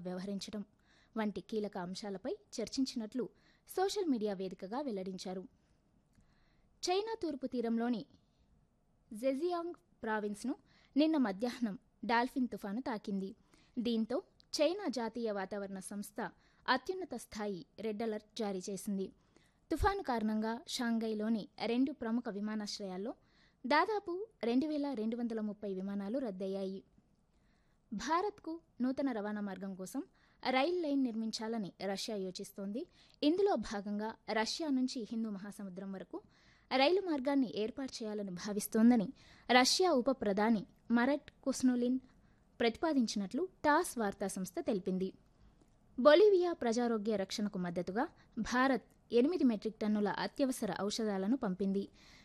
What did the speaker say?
వ్యవహరించడం వంటి కీలక అంశాలపై చర్చించినట్లు సోషల్ మీడియా వేదికగా వెల్లడించారు చైనా తూర్పు తీరంలోని జెజియాంగ్ ప్రావిన్స్ను నిన్న మధ్యాహ్నం డాల్ఫిన్ తుఫాను తాకింది దీంతో చైనా జాతీయ వాతావరణ సంస్థ అత్యున్నత స్థాయి రెడ్ అలర్ట్ జారీ చేసింది తుఫాను కారణంగా షాంఘైలోని రెండు ప్రముఖ విమానాశ్రయాల్లో దాదాపు రెండు వేల రెండు వందల ముప్పై విమానాలు రద్దయ్యాయి భారత్కు నూతన రవాణా మార్గం కోసం రైల్ లైన్ నిర్మించాలని రష్యా యోచిస్తోంది ఇందులో భాగంగా రష్యా నుంచి హిందూ మహాసముద్రం వరకు రైలు మార్గాన్ని ఏర్పాటు చేయాలని భావిస్తోందని రష్యా ఉప ప్రధాని మరట్ కుస్నులిన్ ప్రతిపాదించినట్లు టాస్ వార్తా సంస్థ తెలిపింది బొలివియా ప్రజారోగ్య రక్షణకు మద్దతుగా భారత్ ఎనిమిది మెట్రిక్ టన్నుల అత్యవసర ఔషధాలను పంపింది